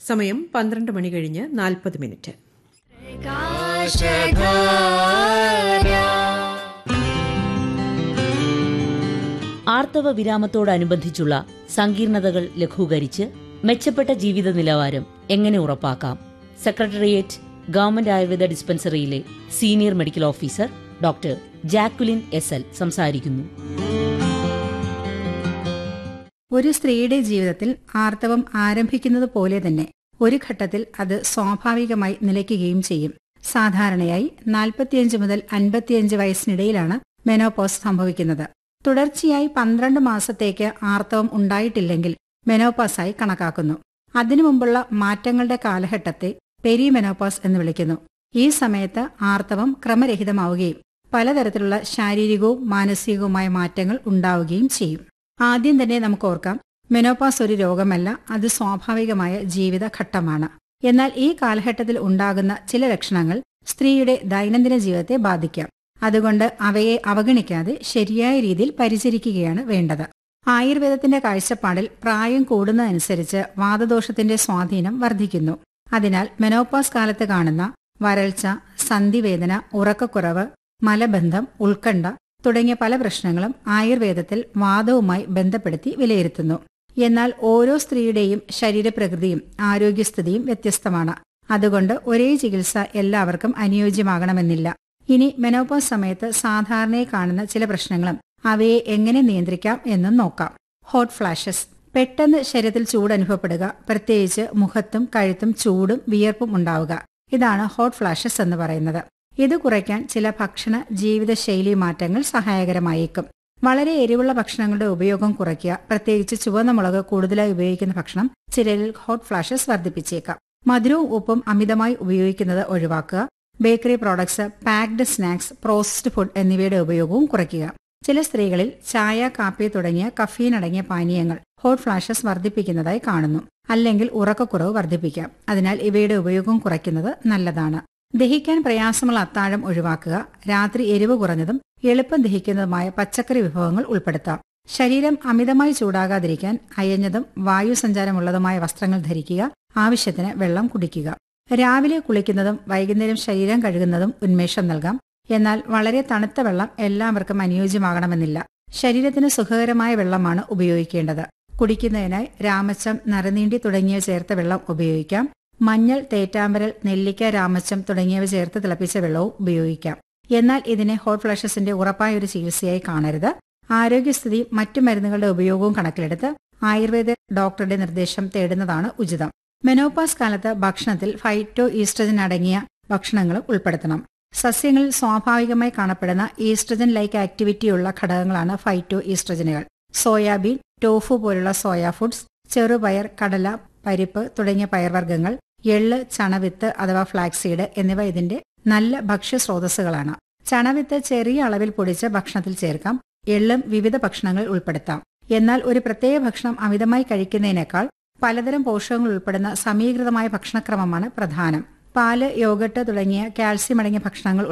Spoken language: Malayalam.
സമയം പന്ത്രണ്ട് മണി കഴിഞ്ഞ് നാൽപ്പത് മിനിറ്റ് ആർത്തവ വിരാമത്തോടനുബന്ധിച്ചുള്ള സങ്കീർണതകൾ ലഘൂകരിച്ച് മെച്ചപ്പെട്ട ജീവിത നിലവാരം എങ്ങനെ ഉറപ്പാക്കാം സെക്രട്ടേറിയറ്റ് ഗവൺമെന്റ് ആയുർവേദ ഡിസ്പെൻസറിയിലെ senior medical officer doctor Jacqueline S L സംസാരിക്കുന്നു ഒരു സ്ത്രീയുടെ ജീവിതത്തിൽ ആർത്തവം ആരംഭിക്കുന്നത് പോലെ തന്നെ ഒരു ഘട്ടത്തിൽ അത് സ്വാഭാവികമായി നിലയ്ക്കുകയും ചെയ്യും സാധാരണയായി നാൽപ്പത്തിയഞ്ച് മുതൽ അൻപത്തിയഞ്ച് വയസ്സിനിടയിലാണ് മെനോപോസ് സംഭവിക്കുന്നത് തുടർച്ചയായി പന്ത്രണ്ട് മാസത്തേക്ക് ആർത്തവം ഉണ്ടായിട്ടില്ലെങ്കിൽ മെനോപോസായി കണക്കാക്കുന്നു അതിനു മുമ്പുള്ള മാറ്റങ്ങളുടെ കാലഘട്ടത്തെ പെരിമെനോപോസ് എന്ന് വിളിക്കുന്നു ഈ സമയത്ത് ആർത്തവം ക്രമരഹിതമാവുകയും പലതരത്തിലുള്ള ശാരീരികവും മാനസികവുമായ മാറ്റങ്ങൾ ഉണ്ടാവുകയും ചെയ്യും ആദ്യം തന്നെ നമുക്ക് ഓർക്കാം മെനോപാസ് ഒരു രോഗമല്ല അത് സ്വാഭാവികമായ ജീവിതഘട്ടമാണ് എന്നാൽ ഈ കാലഘട്ടത്തിൽ ഉണ്ടാകുന്ന ചില ലക്ഷണങ്ങൾ സ്ത്രീയുടെ ദൈനംദിന ജീവിതത്തെ ബാധിക്കാം അതുകൊണ്ട് അവയെ അവഗണിക്കാതെ ശരിയായ രീതിയിൽ പരിചരിക്കുകയാണ് വേണ്ടത് ആയുർവേദത്തിന്റെ കാഴ്ചപ്പാടിൽ പ്രായം കൂടുന്നതനുസരിച്ച് വാദദോഷത്തിന്റെ സ്വാധീനം വർദ്ധിക്കുന്നു അതിനാൽ മെനോപാസ് കാലത്ത് കാണുന്ന വരൾച്ച സന്ധിവേദന ഉറക്കക്കുറവ് മലബന്ധം ഉത്കണ്ഠ തുടങ്ങിയ പല പ്രശ്നങ്ങളും ആയുർവേദത്തിൽ വാദവുമായി ബന്ധപ്പെടുത്തി വിലയിരുത്തുന്നു എന്നാൽ ഓരോ സ്ത്രീയുടെയും ശരീരപ്രകൃതിയും ആരോഗ്യസ്ഥിതിയും വ്യത്യസ്തമാണ് അതുകൊണ്ട് ഒരേ ചികിത്സ എല്ലാവർക്കും അനുയോജ്യമാകണമെന്നില്ല ഇനി മെനോപോസ് സമയത്ത് സാധാരണയായി കാണുന്ന ചില പ്രശ്നങ്ങളും അവയെ എങ്ങനെ നിയന്ത്രിക്കാം എന്നും നോക്കാം ഹോട്ട് ഫ്ലാഷസ് പെട്ടെന്ന് ശരീരത്തിൽ ചൂട് അനുഭവപ്പെടുക പ്രത്യേകിച്ച് മുഖത്തും കഴുത്തും ചൂടും വിയർപ്പും ഉണ്ടാവുക ഇതാണ് ഹോട്ട് ഫ്ലാഷസ് എന്ന് പറയുന്നത് ഇത് കുറയ്ക്കാൻ ചില ഭക്ഷണ ജീവിതശൈലി മാറ്റങ്ങൾ സഹായകരമായേക്കും വളരെ എരിവുള്ള ഭക്ഷണങ്ങളുടെ ഉപയോഗം കുറയ്ക്കുക പ്രത്യേകിച്ച് ചുവന്ന മുളക് കൂടുതലായി ഉപയോഗിക്കുന്ന ഭക്ഷണം ചിലരിൽ ഹോട്ട് ഫ്ലാഷസ് വർദ്ധിപ്പിച്ചേക്കാം മധുരവും ഉപ്പും അമിതമായി ഉപയോഗിക്കുന്നത് ഒഴിവാക്കുക bakery products packed snacks processed food എന്നിവയുടെ ഉപയോഗവും കുറയ്ക്കുക ചില സ്ത്രീകളിൽ ചായ കാപ്പി തുടങ്ങിയ കഫീൻ അടങ്ങിയ പാനീയങ്ങൾ ഹോട്ട് ഫ്ലാഷസ് വർദ്ധിപ്പിക്കുന്നതായി കാണുന്നു അല്ലെങ്കിൽ ഉറക്കക്കുറവ് വർദ്ധിപ്പിക്കാം അതിനാൽ ഇവയുടെ ഉപയോഗം കുറയ്ക്കുന്നത് നല്ലതാണ് ദഹിക്കാൻ പ്രയാസമുള്ള അത്താഴം ഒഴിവാക്കുക രാത്രി എരിവ് കുറഞ്ഞതും എളുപ്പം ദഹിക്കുന്നതുമായ പച്ചക്കറി വിഭവങ്ങൾ ഉൾപ്പെടുത്താം ശരീരം അമിതമായി ചൂടാകാതിരിക്കാൻ അയഞ്ഞതും വായു സഞ്ചാരമുള്ളതുമായ വസ്ത്രങ്ങൾ ധരിക്കുക ആവശ്യത്തിന് വെള്ളം കുടിക്കുക രാവിലെ കുളിക്കുന്നതും വൈകുന്നേരം ശരീരം കഴുകുന്നതും ഉന്മേഷം നൽകാം എന്നാൽ വളരെ തണുത്ത വെള്ളം എല്ലാവർക്കും അനുയോജ്യമാകണമെന്നില്ല ശരീരത്തിന് സുഖകരമായ വെള്ളമാണ് ഉപയോഗിക്കേണ്ടത് കുടിക്കുന്നതിനായി രാമച്ചം നറുനീണ്ടി തുടങ്ങിയവ ചേർത്ത വെള്ളം ഉപയോഗിക്കാം മഞ്ഞൾ തേറ്റാമ്പരൽ നെല്ലിക്ക രാമച്ചം തുടങ്ങിയവ ചേർത്ത് തിളപ്പിച്ച വെള്ളവും ഉപയോഗിക്കാം എന്നാൽ ഇതിനെ ഹോട്ട് ഫ്ലഷസിന്റെ ഉറപ്പായ ഒരു ചികിത്സയായി കാണരുത് ആരോഗ്യസ്ഥിതി മറ്റു മരുന്നുകളുടെ ഉപയോഗവും കണക്കിലെടുത്ത് ആയുർവേദ ഡോക്ടറുടെ നിർദ്ദേശം തേടുന്നതാണ് ഉചിതം മെനോപാസ് കാലത്ത് ഭക്ഷണത്തിൽ ഫൈറ്റോ ഈസ്ട്രജൻ അടങ്ങിയ ഭക്ഷണങ്ങളും ഉൾപ്പെടുത്തണം സസ്യങ്ങളിൽ സ്വാഭാവികമായി കാണപ്പെടുന്ന ഈസ്ട്രജൻ ലൈക്ക് ആക്ടിവിറ്റിയുള്ള ഘടകങ്ങളാണ് ഫൈറ്റോ ഈസ്ട്രജനുകൾ സോയാബീൻ ടോഫു പോലുള്ള സോയാ ഫുഡ്സ് ചെറുപയർ കടല പരിപ്പ് തുടങ്ങിയ പയർവർഗ്ഗങ്ങൾ എള്ള് ചണവിത്ത് അഥവാ ഫ്ലാക്സീഡ് എന്നിവ ഇതിന്റെ നല്ല ഭക്ഷ്യസ്രോതസ്സുകളാണ് ചണവിത്ത് ചെറിയ അളവിൽ പൊടിച്ച് ഭക്ഷണത്തിൽ ചേർക്കാം എള്ളും വിവിധ ഭക്ഷണങ്ങൾ ഉൾപ്പെടുത്താം എന്നാൽ ഒരു പ്രത്യേക ഭക്ഷണം അമിതമായി കഴിക്കുന്നതിനേക്കാൾ പലതരം പോഷകങ്ങൾ ഉൾപ്പെടുന്ന സമീകൃതമായ ഭക്ഷണക്രമമാണ് പ്രധാനം പാല് യോഗട്ട് തുടങ്ങിയ കാൽസ്യം അടങ്ങിയ ഭക്ഷണങ്ങൾ